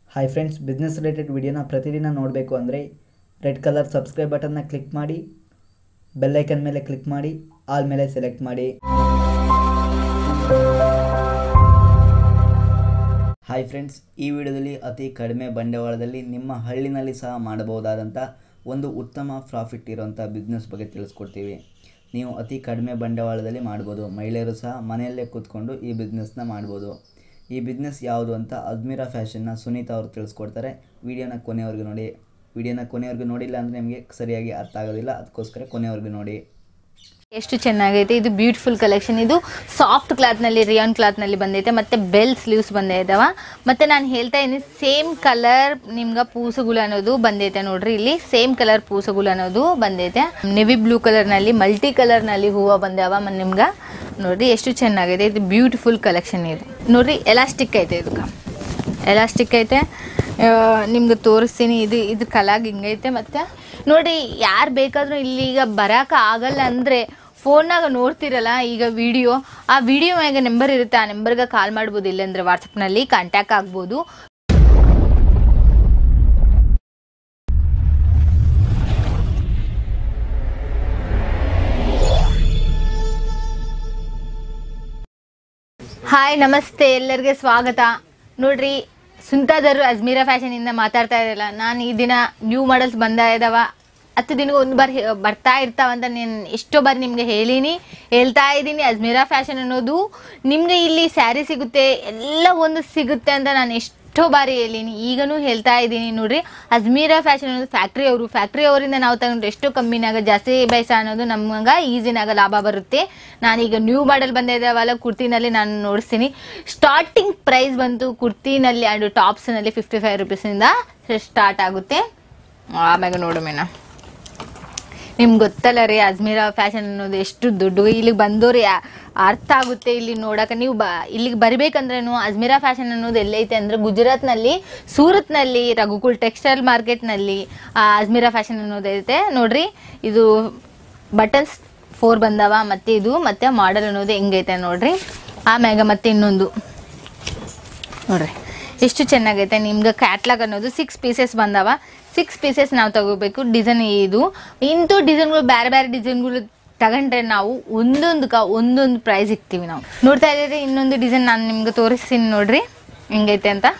Hi friends business related ವಿಡಿಯೋನ ಪ್ರತಿದಿನ ನೋಡಬೇಕು ಅಂದರೆ ರೆಡ್ ಕಲರ್ ಸಬ್ಸ್ಕ್ರೈಬ್ ಬಟನ್ನ ಕ್ಲಿಕ್ ಮಾಡಿ ಬೆಲ್ಲೈಕನ್ ಮೇಲೆ ಕ್ಲಿಕ್ ಮಾಡಿ ಆಲ್ ಮೇಲೆ ಸೆಲೆಕ್ಟ್ ಮಾಡಿ ಹಾಯ್ ಫ್ರೆಂಡ್ಸ್ ಈ ವಿಡಿಯೋದಲ್ಲಿ ಅತಿ ಕಡಿಮೆ ಬಂಡವಾಳದಲ್ಲಿ ನಿಮ್ಮ ಹಳ್ಳಿನಲ್ಲಿ ಸಹ ಮಾಡಬಹುದಾದಂಥ ಒಂದು ಉತ್ತಮ ಪ್ರಾಫಿಟ್ ಇರುವಂಥ ಬಿಸ್ನೆಸ್ ಬಗ್ಗೆ ತಿಳಿಸ್ಕೊಡ್ತೀವಿ ನೀವು ಅತಿ ಕಡಿಮೆ ಬಂಡವಾಳದಲ್ಲಿ ಮಾಡ್ಬೋದು ಮಹಿಳೆಯರು ಸಹ ಮನೆಯಲ್ಲೇ ಕೂತ್ಕೊಂಡು ಈ ಬಿಸ್ನೆಸ್ನ ಮಾಡ್ಬೋದು ಈ ಬಿಸ್ನೆಸ್ ಯಾವುದು ಅಂತ ಅಜ್ಮೀರಾ ಫ್ಯಾಷನ್ನ ಸುನೀತಾ ಅವರು ತಿಳಿಸ್ಕೊಡ್ತಾರೆ ವಿಡಿಯೋನ ಕೊನೆವರೆಗೂ ನೋಡಿ ವಿಡಿಯೋನ ಕೊನೆವರೆಗೂ ನೋಡಿಲ್ಲ ಅಂದರೆ ನಿಮಗೆ ಸರಿಯಾಗಿ ಅರ್ಥ ಆಗೋದಿಲ್ಲ ಅದಕ್ಕೋಸ್ಕರ ಕೊನೆವರೆಗೂ ನೋಡಿ ಎಷ್ಟು ಚೆನ್ನಾಗೈತೆ ಇದು ಬ್ಯೂಟಿಫುಲ್ ಕಲೆಕ್ಷನ್ ಇದು ಸಾಫ್ಟ್ ಕ್ಲಾತ್ನಲ್ಲಿ ರಿಯಾನ್ ಕ್ಲಾತ್ನಲ್ಲಿ ಬಂದೈತೆ ಮತ್ತೆ ಬೆಲ್ ಸ್ಲೀವ್ಸ್ ಬಂದೇ ಇದಾವ ಮತ್ತೆ ನಾನು ಹೇಳ್ತಾ ಇದ್ದೀನಿ ಸೇಮ್ ಕಲರ್ ನಿಮ್ಗೆ ಪೂಸಗುಳು ಅನ್ನೋದು ಬಂದೈತೆ ನೋಡ್ರಿ ಇಲ್ಲಿ ಸೇಮ್ ಕಲರ್ ಪೂಸಗುಳು ಅನ್ನೋದು ಬಂದೈತೆ ನೆವಿ ಬ್ಲೂ ಕಲರ್ನಲ್ಲಿ ಮಲ್ಟಿ ಕಲರ್ನಲ್ಲಿ ಹೂವು ಬಂದಾವ ಮ- ನಿಮ್ಗೆ ನೋಡ್ರಿ ಎಷ್ಟು ಚೆನ್ನಾಗಿದೆ ಇದು ಬ್ಯೂಟಿಫುಲ್ ಕಲೆಕ್ಷನ್ ಇದು ನೋಡ್ರಿ ಎಲಾಸ್ಟಿಕ್ ಐತೆ ಇದಕ್ಕೆ ಎಲಾಸ್ಟಿಕ್ ಐತೆ ಆ, ನಿಮ್ಗೆ ತೋರಿಸ್ತೀನಿ ಇದು ಇದು ಕಲಾಗ್ ಹಿಂಗೈತೆ ಮತ್ತೆ ನೋಡಿ ಯಾರು ಬೇಕಾದ್ರೂ ಇಲ್ಲಿ ಈಗ ಬರಕ ಆಗಲ್ಲ ಅಂದರೆ ಫೋನ್ನಾಗ ನೋಡ್ತಿರಲ್ಲ ಈಗ ವಿಡಿಯೋ ಆ ವಿಡಿಯೋ ಮ್ಯಾಗ ನಂಬರ್ ಇರುತ್ತೆ ಆ ನಂಬರ್ಗೆ ಕಾಲ್ ಮಾಡ್ಬೋದು ಇಲ್ಲಾಂದ್ರೆ ವಾಟ್ಸಪ್ನಲ್ಲಿ ಕಾಂಟ್ಯಾಕ್ಟ್ ಆಗ್ಬೋದು ಹಾಯ್ ನಮಸ್ತೆ ಎಲ್ಲರಿಗೆ ಸ್ವಾಗತ ನೋಡ್ರಿ ಸುಂತಾದರು ಅಜ್ಮೀರಾ ಫ್ಯಾಷನಿಂದ ಮಾತಾಡ್ತಾ ಇರಲ್ಲ ನಾನು ಈ ದಿನ ನ್ಯೂ ಮಾಡಲ್ಸ್ ಬಂದ ಇದಾವ ಹತ್ತು ದಿನಕ್ಕೆ ಒಂದು ಬಾರಿ ಹೇ- ಬರ್ತಾ ಇರ್ತಾವಂತ ನಾನು ಎಷ್ಟೋ ಬಾರಿ ನಿಮಗೆ ಹೇಳೀನಿ ಹೇಳ್ತಾ ಇದ್ದೀನಿ ಅಜ್ಮೀರಾ ಫ್ಯಾಷನ್ ಅನ್ನೋದು ನಿಮಗೆ ಇಲ್ಲಿ ಸ್ಯಾರಿ ಸಿಗುತ್ತೆ ಎಲ್ಲ ಒಂದು ಸಿಗುತ್ತೆ ಅಂತ ನಾನು ಎಷ್ಟೋ ಬಾರಿ ಹೇಳೀನಿ ಈಗನೂ ಹೇಳ್ತಾ ಇದ್ದೀನಿ ನೋಡ್ರಿ ಅಜ್ಮೀರಾ ಫ್ಯಾಷನ್ ಅನ್ನೋದು ಫ್ಯಾಕ್ಟ್ರಿ ಅವರು ಫ್ಯಾಕ್ಟ್ರಿ ಅವರಿಂದ ನಾವು ತಗೊಂಡ್ರೆ ಎಷ್ಟು ಕಮ್ಮಿನಾಗ ಜಾಸ್ತಿ ಬಯಸ ಅನ್ನೋದು ನಮ್ಗೆ ಈಸಿನಾಗ ಲಾಭ ಬರುತ್ತೆ ನಾನೀಗ ನ್ಯೂ ಮಾಡೆಲ್ ಬಂದಿದ್ದಾವಲ್ಲ ಕುರ್ತಿನಲ್ಲಿ ನಾನು ನೋಡಿಸ್ತೀನಿ ಸ್ಟಾರ್ಟಿಂಗ್ ಪ್ರೈಸ್ ಬಂತು ಕುರ್ತಿನಲ್ಲಿ ಅಂಡ್ ಟಾಪ್ಸ್ನಲ್ಲಿ ಫಿಫ್ಟಿ ಫೈವ್ ರುಪೀಸಿಂದ ಸ್ಟಾರ್ಟ್ ಆಗುತ್ತೆ ಆಮ್ಯಾಗ ನೋಡು ಮೇನ ನಿಮ್ಗೆ ಗೊತ್ತಲ್ಲ ರೀ ಅಜ್ಮೀರಾ ಫ್ಯಾಷನ್ ಅನ್ನೋದು ಎಷ್ಟು ದೊಡ್ಡ ಇಲ್ಲಿಗೆ ಬಂದೋರು ಯಾ ಅರ್ಥ ಆಗುತ್ತೆ ಇಲ್ಲಿ ನೋಡಕ್ಕೆ ನೀವು ಬ ಇಲ್ಲಿಗೆ ಬರಬೇಕಂದ್ರೇನು ಅಜ್ಮೀರಾ ಫ್ಯಾಷನ್ ಅನ್ನೋದು ಎಲ್ಲೈತೆ ಅಂದರೆ ಗುಜರಾತ್ನಲ್ಲಿ ಸೂರತ್ನಲ್ಲಿ ರಘುಕುಲ್ ಟೆಕ್ಸ್ಟೈಲ್ ಮಾರ್ಕೆಟ್ನಲ್ಲಿ ಆ ಅಜ್ಮೀರಾ ಫ್ಯಾಷನ್ ಅನ್ನೋದು ಐತೆ ನೋಡ್ರಿ ಇದು ಬಟನ್ಸ್ ಫೋರ್ ಬಂದವ ಮತ್ತೆ ಇದು ಮತ್ತೆ ಮಾಡೆಲ್ ಅನ್ನೋದು ಹೆಂಗೈತೆ ನೋಡ್ರಿ ಆಮ್ಯಾಗ ಮತ್ತೆ ಇನ್ನೊಂದು ನೋಡ್ರಿ ಎಷ್ಟು ಚೆನ್ನಾಗೈತೆ ನಿಮ್ಗೆ ಕ್ಯಾಟ್ಲಾಗ್ ಅನ್ನೋದು ಸಿಕ್ಸ್ ಪೀಸಸ್ ಬಂದವ ಸಿಕ್ಸ್ ಪೀಸಸ್ ನಾವು ತಗೋಬೇಕು ಡಿಸೈನ್ ಇದು ಇಂಥ ಡಿಸೈನ್ಗಳು ಬೇರೆ ಬೇರೆ ಡಿಸೈನ್ಗಳು ತಗೊಂಡ್ರೆ ನಾವು ಒಂದೊಂದಕ್ಕ ಒಂದೊಂದು ಪ್ರೈಸ್ ಇಕ್ತೀವಿ ನಾವು ನೋಡ್ತಾ ಇದ್ದೀರಿ ಇನ್ನೊಂದು ಡಿಸೈನ್ ನಾನು ನಿಮ್ಗೆ ತೋರಿಸ್ತೀನಿ ನೋಡ್ರಿ ಹೆಂಗೈತೆ ಅಂತ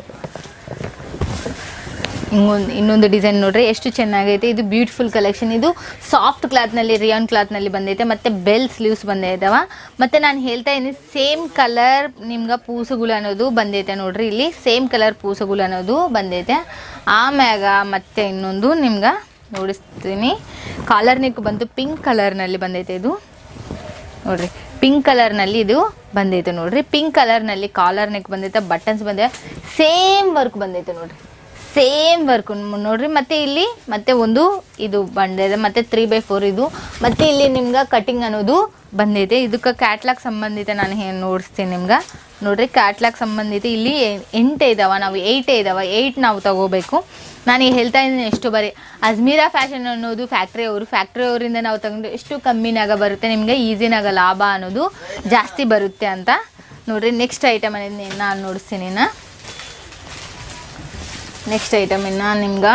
ಹಿಂಗೊಂದು ಇನ್ನೊಂದು ಡಿಸೈನ್ ನೋಡ್ರಿ ಎಷ್ಟು ಚೆನ್ನಾಗೈತೆ ಇದು ಬ್ಯೂಟಿಫುಲ್ ಕಲೆಕ್ಷನ್ ಇದು ಸಾಫ್ಟ್ ಕ್ಲಾತ್ನಲ್ಲಿ ರಿಯಾನ್ ಕ್ಲಾತ್ನಲ್ಲಿ ಬಂದೈತೆ ಮತ್ತೆ ಬೆಲ್ ಸ್ಲೀವ್ಸ್ ಬಂದೇ ಇದಾವ ಮತ್ತೆ ನಾನು ಹೇಳ್ತಾ ಇದ್ದೀನಿ ಸೇಮ್ ಕಲರ್ ನಿಮ್ಗೆ ಪೂಸಗುಳು ಅನ್ನೋದು ಬಂದೈತೆ ನೋಡ್ರಿ ಇಲ್ಲಿ ಸೇಮ್ ಕಲರ್ ಪೂಸಗುಳು ಅನ್ನೋದು ಬಂದೈತೆ ಆಮ್ಯಾಗ ಮತ್ತೆ ಇನ್ನೊಂದು ನಿಮ್ಗೆ ನೋಡಿಸ್ತೀನಿ ಕಾಲರ್ ನೆಕ್ ಬಂತು ಪಿಂಕ್ ಕಲರ್ನಲ್ಲಿ ಬಂದೈತೆ ಇದು ನೋಡ್ರಿ ಪಿಂಕ್ ಕಲರ್ನಲ್ಲಿ ಇದು ಬಂದೈತೆ ನೋಡ್ರಿ ಪಿಂಕ್ ಕಲರ್ನಲ್ಲಿ ಕಾಲರ್ ನೆಕ್ ಬಂದೈತೆ ಬಟನ್ಸ್ ಬಂದಿದೆ ಸೇಮ್ ವರ್ಕ್ ಬಂದೈತೆ ನೋಡ್ರಿ ಸೇಮ್ ವರ್ಕ್ ನೋಡ್ರಿ ಮತ್ತೆ ಇಲ್ಲಿ ಮತ್ತೆ ಒಂದು ಇದು ಬಂದಿದೆ ಮತ್ತೆ ತ್ರೀ ಬೈ ಫೋರ್ ಇದು ಮತ್ತೆ ಇಲ್ಲಿ ನಿಮ್ಗೆ ಕಟಿಂಗ್ ಅನ್ನೋದು ಬಂದೈತೆ ಇದಕ್ಕೆ ಕ್ಯಾಟ್ಲಾಗ್ ಸಂಬಂಧಿತ ನಾನು ಏನು ನೋಡಿಸ್ತೀನಿ ನಿಮ್ಗೆ ನೋಡ್ರಿ ಕ್ಯಾಟ್ಲಾಗ್ ಸಂಬಂಧಿತ ಇಲ್ಲಿ ಎಂಟೇ ಇದಾವ ನಾವು ಏಯ್ಟೇ ಇದಾವ ಏಯ್ಟ್ ನಾವು ತಗೋಬೇಕು ನಾನು ಈಗ ಹೇಳ್ತಾ ಇದ್ದೀನಿ ಎಷ್ಟು ಬರೀ ಅಜ್ಮೀರಾ ಫ್ಯಾಷನ್ ಅನ್ನೋದು ಫ್ಯಾಕ್ಟ್ರಿ ಅವರು ಫ್ಯಾಕ್ಟ್ರಿ ಅವರಿಂದ ನಾವು ತಗೊಂಡು ಎಷ್ಟು ಕಮ್ಮಿನಾಗ ಬರುತ್ತೆ ನಿಮಗೆ ಈಸಿನಾಗ ಲಾಭ ಅನ್ನೋದು ಜಾಸ್ತಿ ಬರುತ್ತೆ ಅಂತ ನೋಡ್ರಿ ನೆಕ್ಸ್ಟ್ ಐಟಮ್ ಅನ್ನೋದು ನಾನು ನೋಡಿಸ್ತೀನಿ ನಾ ನೆಕ್ಸ್ಟ್ ಐಟಮ್ ಇನ್ನು ನಿಮ್ಗೆ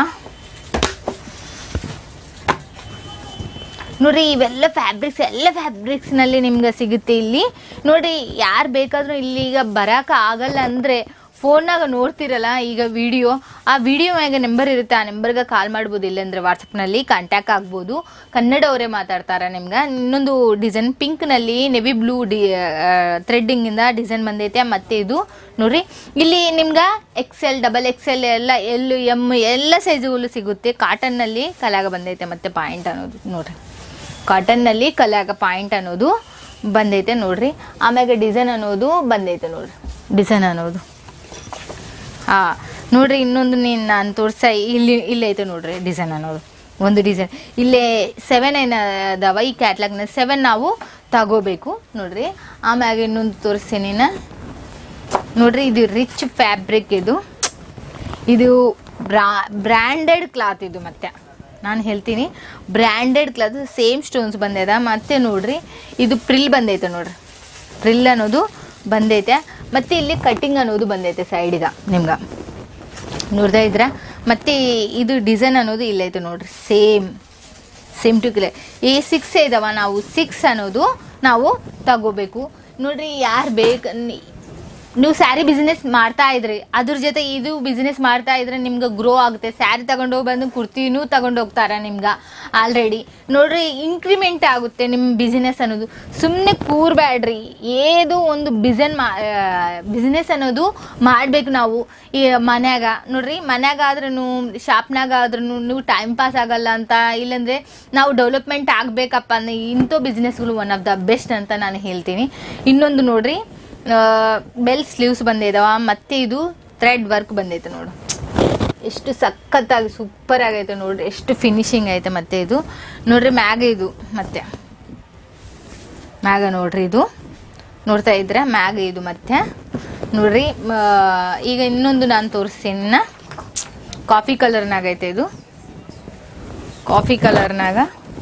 ನೋಡ್ರಿ ಇವೆಲ್ಲ ಫ್ಯಾಬ್ರಿಕ್ಸ್ ಎಲ್ಲ ಫ್ಯಾಬ್ರಿಕ್ಸ್ನಲ್ಲಿ ನಿಮ್ಗೆ ಸಿಗುತ್ತೆ ಇಲ್ಲಿ ನೋಡ್ರಿ ಯಾರು ಬೇಕಾದರೂ ಇಲ್ಲಿ ಈಗ ಬರೋಕೆ ಆಗಲ್ಲ ಅಂದರೆ ಫೋನ್ನಾಗ ನೋಡ್ತಿರಲ್ಲ ಈಗ ವಿಡಿಯೋ ಆ ವಿಡಿಯೋ ಮ್ಯಾಗ ನಂಬರ್ ಇರುತ್ತೆ ಆ ನಂಬರ್ಗೆ ಕಾಲ್ ಮಾಡ್ಬೋದು ಇಲ್ಲಾಂದ್ರೆ ವಾಟ್ಸಪ್ನಲ್ಲಿ ಕಾಂಟ್ಯಾಕ್ಟ್ ಆಗ್ಬೋದು ಕನ್ನಡ ಅವರೇ ಮಾತಾಡ್ತಾರೆ ನಿಮ್ಗೆ ಇನ್ನೊಂದು ಡಿಸೈನ್ ಪಿಂಕ್ನಲ್ಲಿ ನೆವಿ ಬ್ಲೂ ಡಿ ಥ್ರೆಡ್ಡಿಂಗಿಂದ ಡಿಸೈನ್ ಬಂದೈತೆ ಮತ್ತು ಇದು ನೋಡ್ರಿ ಇಲ್ಲಿ ನಿಮ್ಗೆ ಎಕ್ಸೆಲ್ ಡಬಲ್ ಎಕ್ಸೆಲ್ ಎಲ್ಲ ಎಲ್ ಎಮ್ ಎಲ್ಲ ಸೈಜುಗಳು ಸಿಗುತ್ತೆ ಕಾಟನ್ನಲ್ಲಿ ಕಲಾಗ ಬಂದೈತೆ ಮತ್ತು ಪಾಯಿಂಟ್ ಅನ್ನೋದು ನೋಡ್ರಿ ಕಾಟನ್ನಲ್ಲಿ ಕಲಾಗ ಪಾಯಿಂಟ್ ಅನ್ನೋದು ಬಂದೈತೆ ನೋಡ್ರಿ ಆಮ್ಯಾಗ ಡಿಸೈನ್ ಅನ್ನೋದು ಬಂದೈತೆ ನೋಡ್ರಿ ಡಿಸೈನ್ ಅನ್ನೋದು ಹಾಂ ನೋಡ್ರಿ ಇನ್ನೊಂದು ನೀನು ನಾನು ತೋರ್ಸ ಇಲ್ಲಿ ಇಲ್ಲೈತೆ ನೋಡ್ರಿ ಡಿಸೈನ್ ಅನ್ನೋದು ಒಂದು ಡಿಸೈನ್ ಇಲ್ಲೇ ಸೆವೆನ್ ಏನು ಅದಾವ ಈ ಕ್ಯಾಟ್ಲಾಗ್ನ ಸೆವೆನ್ ನಾವು ತಗೋಬೇಕು ನೋಡ್ರಿ ಆಮ್ಯಾಗ ಇನ್ನೊಂದು ತೋರಿಸ್ತೀನಿ ನಾ ನೋಡ್ರಿ ಇದು ರಿಚ್ ಫ್ಯಾಬ್ರಿಕ್ ಇದು ಇದು ಬ್ರಾ ಬ್ರ್ಯಾಂಡೆಡ್ ಕ್ಲಾತ್ ಇದು ಮತ್ತೆ ನಾನು ಹೇಳ್ತೀನಿ ಬ್ರ್ಯಾಂಡೆಡ್ ಕ್ಲಾತ್ ಸೇಮ್ ಸ್ಟೋನ್ಸ್ ಬಂದೈದ ಮತ್ತೆ ನೋಡ್ರಿ ಇದು ಪ್ರಿಲ್ ಬಂದೈತೆ ನೋಡ್ರಿ ಪ್ರಿಲ್ ಅನ್ನೋದು ಬಂದೈತೆ ಮತ್ತು ಇಲ್ಲಿ ಕಟ್ಟಿಂಗ್ ಅನ್ನೋದು ಬಂದೈತೆ ಸೈಡಿಗೆ ನಿಮ್ಗೆ ನೋಡ್ತಾ ಇದ್ರ ಮತ್ತೆ ಇದು ಡಿಸೈನ್ ಅನ್ನೋದು ಇಲ್ಲೈತೆ ನೋಡ್ರಿ ಸೇಮ್ ಸೇಮ್ ಟು ಕ್ಲಿಯರ್ ಈ ಸಿಕ್ಸ್ ಇದಾವ ನಾವು ಸಿಕ್ಸ್ ಅನ್ನೋದು ನಾವು ತಗೋಬೇಕು ನೋಡ್ರಿ ಯಾರು ಬೇಕು ನೀವು ಸ್ಯಾರಿ ಬಿಸ್ನೆಸ್ ಮಾಡ್ತಾ ಇದ್ರಿ ಅದ್ರ ಜೊತೆ ಇದು ಬಿಸ್ನೆಸ್ ಮಾಡ್ತಾ ಇದ್ರೆ ನಿಮ್ಗೆ ಗ್ರೋ ಆಗುತ್ತೆ ಸ್ಯಾರಿ ತಗೊಂಡೋಗಿ ಬಂದು ಕುರ್ತಿನೂ ತಗೊಂಡು ಹೋಗ್ತಾರೆ ನಿಮ್ಗೆ ಆಲ್ರೆಡಿ ನೋಡ್ರಿ ಇನ್ಕ್ರಿಮೆಂಟ್ ಆಗುತ್ತೆ ನಿಮ್ಮ ಬಿಸ್ನೆಸ್ ಅನ್ನೋದು ಸುಮ್ಮನೆ ಕೂರ್ಬೇಡ್ರಿ ಏದು ಒಂದು ಬಿಸನ್ ಮಾ ಬಿಸ್ನೆಸ್ ಅನ್ನೋದು ಮಾಡಬೇಕು ನಾವು ಈ ಮನ್ಯಾಗ ನೋಡ್ರಿ ಮನ್ಯಾಗ ಆದ್ರೂ ಶಾಪ್ನಾಗ ಆದ್ರೂ ನೀವು ಟೈಮ್ ಪಾಸ್ ಆಗಲ್ಲ ಅಂತ ಇಲ್ಲಾಂದ್ರೆ ನಾವು ಡೆವಲಪ್ಮೆಂಟ್ ಆಗಬೇಕಪ್ಪ ಅಂದ್ರೆ ಇಂಥ ಬಿಸ್ನೆಸ್ಗಳು ಒನ್ ಆಫ್ ದ ಬೆಸ್ಟ್ ಅಂತ ನಾನು ಹೇಳ್ತೀನಿ ಇನ್ನೊಂದು ನೋಡ್ರಿ ಬೆಲ್ ಸ್ಲೀವ್ಸ್ ಬಂದಿದಾವ ಮತ್ತೆ ಇದು ಥ್ರೆಡ್ ವರ್ಕ್ ಬಂದೈತೆ ನೋಡು ಎಷ್ಟು ಸಖತ್ತಾಗಿ ಸೂಪರ್ ಆಗೈತೆ ನೋಡ್ರಿ ಎಷ್ಟು ಫಿನಿಶಿಂಗ್ ಐತೆ ಮತ್ತೆ ಇದು ನೋಡ್ರಿ ಮ್ಯಾಗ ಇದು ಮತ್ತೆ ಮ್ಯಾಗ ನೋಡ್ರಿ ಇದು ನೋಡ್ತಾ ಇದ್ರೆ ಮ್ಯಾಗ ಇದು ಮತ್ತೆ ನೋಡ್ರಿ ಮ, ಈಗ ಇನ್ನೊಂದು ನಾನು ತೋರಿಸ್ತೀನಿ ಇನ್ನ. ಕಾಫಿ ಕಲರ್ನಾಗ ಐತೆ ಇದು ಕಾಫಿ ಕಲರ್ನಾಗ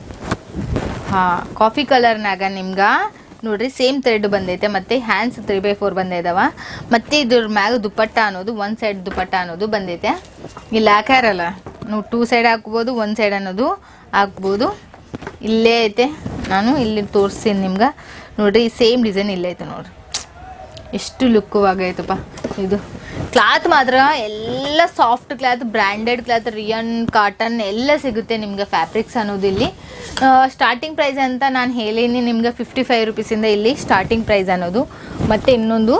ಹಾಂ ಕಾಫಿ ಕಲರ್ನಾಗ ನಿಮ್ಗೆ ನೋಡ್ರಿ ಸೇಮ್ ಥ್ರೆಡ್ ಬಂದೈತೆ ಮತ್ತೆ ಹ್ಯಾಂಡ್ಸ್ ತ್ರೀ ಬೈ ಫೋರ್ ಬಂದಿದಾವ ಮತ್ತೆ ಇದ್ರ ಮ್ಯಾಗ ದುಪಟ್ಟ ಅನ್ನೋದು ಒನ್ ಸೈಡ್ ದುಪಟ್ಟ ಅನ್ನೋದು ಬಂದೈತೆ ಇಲ್ಲಿ ಹಾಕ್ಯಾರಲ್ಲ ನೀವು ಟೂ ಸೈಡ್ ಹಾಕ್ಬೋದು ಒನ್ ಸೈಡ್ ಅನ್ನೋದು ಹಾಕ್ಬೋದು ಇಲ್ಲೇ ಐತೆ ನಾನು ಇಲ್ಲಿ ತೋರಿಸ್ತೀನಿ ನಿಮ್ಗೆ ನೋಡ್ರಿ ಸೇಮ್ ಡಿಸೈನ್ ಇಲ್ಲೇ ಐತೆ ನೋಡ್ರಿ ಎಷ್ಟು ಲುಕ್ಕವಾಗೈತಪ್ಪ ಇದು ಕ್ಲಾತ್ ಮಾತ್ರ ಎಲ್ಲ soft cloth branded cloth rayon cotton ಎಲ್ಲ ಸಿಗುತ್ತೆ ನಿಮಗೆ ಫ್ಯಾಬ್ರಿಕ್ಸ್ ಅನ್ನೋದು ಇಲ್ಲಿ ಸ್ಟಾರ್ಟಿಂಗ್ ಪ್ರೈಸ್ ಅಂತ ನಾನು ಹೇಳೀನಿ ನಿಮ್ಗೆ ಫಿಫ್ಟಿ ಫೈವ್ ರುಪೀಸಿಂದ ಇಲ್ಲಿ ಸ್ಟಾರ್ಟಿಂಗ್ ಪ್ರೈಸ್ ಅನ್ನೋದು ಮತ್ತು ಇನ್ನೊಂದು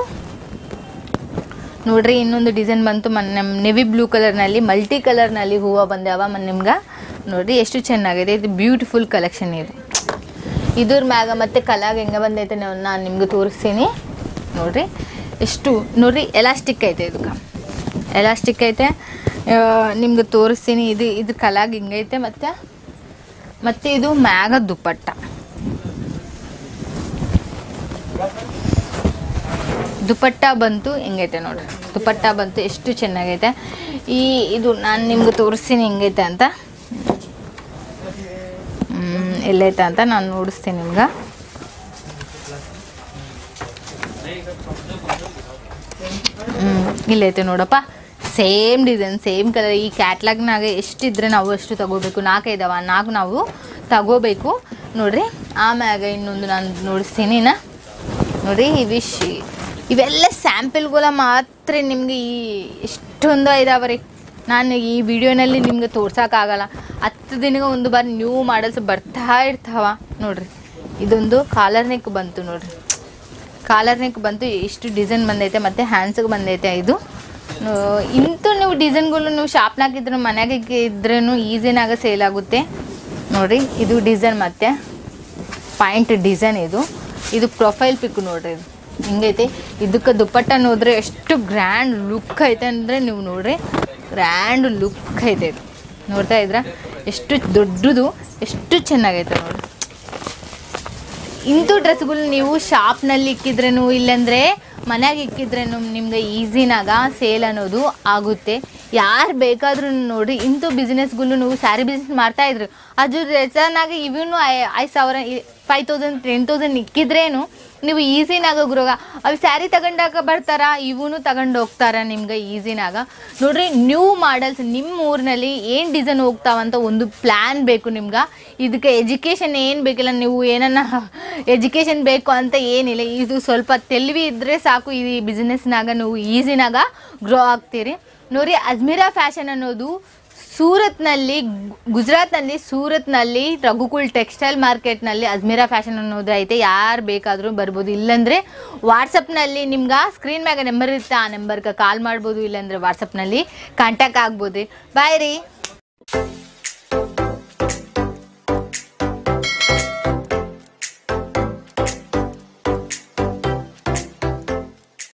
ನೋಡ್ರಿ ಇನ್ನೊಂದು ಡಿಸೈನ್ ಬಂತು ಮನ್ ನಮ್ಮ ನೆವಿ ಬ್ಲೂ ಕಲರ್ನಲ್ಲಿ ಮಲ್ಟಿ ಕಲರ್ನಲ್ಲಿ ಹೂವು ಬಂದ್ಯಾವ ಮನ್ ನಿಮ್ಗೆ ನೋಡ್ರಿ ಎಷ್ಟು ಚೆನ್ನಾಗಿದೆ ಇದು ಬ್ಯೂಟಿಫುಲ್ ಕಲೆಕ್ಷನ್ ಇದು ಇದ್ರ ಮ್ಯಾಗ ಮತ್ತೆ ಕಲಾಗ ಹೆಂಗೆ ಬಂದೈತೆ ನಾನು ನಿಮ್ಗೆ ತೋರಿಸ್ತೀನಿ ನೋಡ್ರಿ ಎಷ್ಟು ನೋಡ್ರಿ ಎಲಾಸ್ಟಿಕ್ ಐತೆ ಇದಕ್ಕೆ ಎಲಾಸ್ಟಿಕ್ ಐತೆ ಆ, ನಿಮ್ಗೆ ತೋರಿಸ್ತೀನಿ ಇದು ಇದು ಕಲಾಗ ಹಿಂಗೈತೆ ಮತ್ತೆ ಮತ್ತೆ ಇದು ಮ್ಯಾಗ ದುಪ್ಪಟ್ಟ ದುಪಟ್ಟ ಬಂತು ಹೆಂಗೈತೆ ನೋಡ್ರಿ ದುಪಟ್ಟ ಬಂತು ಎಷ್ಟು ಚೆನ್ನಾಗೈತೆ ಈ ಇದು ನಾನು ನಿಮ್ಗೆ ತೋರಿಸ್ತೀನಿ ಹೆಂಗೈತೆ ಅಂತ ಹ್ಮ್, ಎಲ್ಲೈತೆ ಅಂತ ನಾನು ನೋಡಿಸ್ತೀನಿ ನಿಮ್ಗೆ ಹ್ಮ್, ಇಲ್ಲೈತೆ ನೋಡಪ್ಪ ಸೇಮ್ ಡಿಸೈನ್ ಸೇಮ್ ಕಲರ್ ಈ ಕ್ಯಾಟ್ಲಾಗ್ನಾಗ ಎಷ್ಟಿದ್ರೆ ನಾವು ಅಷ್ಟು ತಗೋಬೇಕು ನಾಲ್ಕೈದವ ನಾಲ್ಕು ನಾವು ತಗೋಬೇಕು ನೋಡ್ರಿ ಆಮ್ಯಾಗ ಇನ್ನೊಂದು ನಾನು ನೋಡಿಸ್ತೀನಿ ನಾ ನೋಡ್ರಿ ಇವಿಶ್ ಇವೆಲ್ಲ ಸ್ಯಾಂಪಲ್ಗಳ ಮಾತ್ರ ನಿಮಗೆ ಈ ಎಷ್ಟೊಂದು ಇದಾವೆ ರೀ ನಾನು ಈ ವಿಡಿಯೋನಲ್ಲಿ ನಿಮ್ಗೆ ತೋರ್ಸೋಕ್ಕಾಗಲ್ಲ ಹತ್ತು ದಿನಕ್ಕೆ ಒಂದು ಬಾರಿ ನ್ಯೂ ಮಾಡಲ್ಸ್ ಬರ್ತಾ ಇರ್ತಾವ ನೋಡ್ರಿ ಇದೊಂದು ಕಾಲರ್ ನೆಕ್ ಬಂತು ನೋಡ್ರಿ ಕಾಲರ್ ನೆಕ್ ಬಂತು ಇಷ್ಟು ಡಿಸೈನ್ ಬಂದೈತೆ ಮತ್ತು ಹ್ಯಾಂಡ್ಸ್ಗೆ ಬಂದೈತೆ ಇದು ಆ, ಇಂಥ ನೀವು ಡಿಸೈನ್ಗಳು ನೀವು ಶಾಪ್ನಾಗ ಇದ್ರೂ ಮನ್ಯಾಗ ಇದ್ರೂ ಈಸಿನಾಗ ಸೇಲ್ ಆಗುತ್ತೆ ನೋಡ್ರಿ ಇದು ಡಿಸೈನ್ ಮತ್ತೆ ಪಾಯಿಂಟ್ ಡಿಸೈನ್ ಇದು ಇದು ಪ್ರೊಫೈಲ್ ಪಿಕ್ ನೋಡ್ರಿ ಇದು ಹಿಂಗೈತೆ ಇದಕ್ಕೆ ದುಪ್ಪಟ್ಟ ನೋಡಿದ್ರೆ ಎಷ್ಟು ಗ್ರ್ಯಾಂಡ್ ಲುಕ್ ಐತೆ ಅಂದರೆ ನೀವು ನೋಡ್ರಿ ಗ್ರ್ಯಾಂಡ್ ಲುಕ್ ಐತೆ ಇದು ನೋಡ್ತಾ ಇದ್ರ ಎಷ್ಟು ದೊಡ್ಡದು ಎಷ್ಟು ಚೆನ್ನಾಗೈತೆ ನೋಡ್ರಿ ಇಂಥ ಡ್ರೆಸ್ಗಳು ನೀವು ಶಾಪ್ನಲ್ಲಿ ಇಕ್ಕಿದ್ರೇನು ಇಲ್ಲಾಂದ್ರೆ ಮನ್ಯಾಗ ಇಕ್ಕಿದ್ರೇನು ನಿಮ್ಗೆ ಈಸಿನಾಗ ಸೇಲ್ ಅನ್ನೋದು ಆಗುತ್ತೆ ಯಾರು ಬೇಕಾದ್ರೂ ನೋಡ್ರಿ ಇಂಥ ಬಿಸ್ನೆಸ್ಗಳು ನೀವು ಸ್ಯಾರಿ ಬಿಸ್ನೆಸ್ ಮಾಡ್ತಾ ಇದ್ರು ಅದ್ರ ರೆಸನಾಗ ಇವನು ಐದು ಸಾವಿರ ಫೈವ್ ತೌಸಂಡ್ ಟೆನ್ ತೌಸಂಡ್ ಇಕ್ಕಿದ್ರೇನು ನೀವು ಈಸಿನಾಗ ಗ್ರೋಗ ಅವು ಸ್ಯಾರಿ ತಗೊಂಡಾಗ ಬರ್ತಾರ ಇವನು ತಗೊಂಡು ಹೋಗ್ತಾರ ನಿಮ್ಗೆ ಈಸಿನಾಗ ನೋಡ್ರಿ ನ್ಯೂ ಮಾಡಲ್ಸ್ ನಿಮ್ಮ ಊರಿನಲ್ಲಿ ಏನು ಡಿಸೈನ್ ಹೋಗ್ತಾವಂತ ಒಂದು ಪ್ಲ್ಯಾನ್ ಬೇಕು ನಿಮ್ಗೆ ಇದಕ್ಕೆ ಎಜುಕೇಷನ್ ಏನು ಬೇಕಿಲ್ಲ ನೀವು ಏನನ್ನ ಎಜುಕೇಷನ್ ಬೇಕು ಅಂತ ಏನಿಲ್ಲ ಇದು ಸ್ವಲ್ಪ ತೆಲ್ವಿ ಇದ್ದರೆ ಸಾಕು ಈ ಬಿಸ್ನೆಸ್ನಾಗ ನೀವು ಈಸಿನಾಗ ಗ್ರೋ ಆಗ್ತೀರಿ ನೋಡಿ ಅಜ್ಮೀರಾ ಫ್ಯಾಷನ್ ಅನ್ನೋದು ಸೂರತ್ನಲ್ಲಿ ಗು- ಗುಜರಾತ್ನಲ್ಲಿ ಸೂರತ್ನಲ್ಲಿ ರಘುಕುಲ್ ಟೆಕ್ಸ್ಟೈಲ್ ಮಾರ್ಕೆಟ್ನಲ್ಲಿ ಅಜ್ಮೀರಾ ಫ್ಯಾಷನ್ ಅನ್ನೋದು ಐತೆ ಯಾರು ಬೇಕಾದರೂ ಬರ್ಬೋದು ಇಲ್ಲಾಂದರೆ ವಾಟ್ಸಪ್ನಲ್ಲಿ ನಿಮ್ಗೆ ಸ್ಕ್ರೀನ್ ಮ್ಯಾಗ ನಂಬರ್ ಇರುತ್ತೆ ಆ ನಂಬರ್ಗೆ ಕಾಲ್ ಮಾಡ್ಬೋದು ಇಲ್ಲಾಂದರೆ ವಾಟ್ಸಪ್ನಲ್ಲಿ ಕಾಂಟ್ಯಾಕ್ಟ್ ಆಗ್ಬೋದು ಬಾಯ್ ರೀ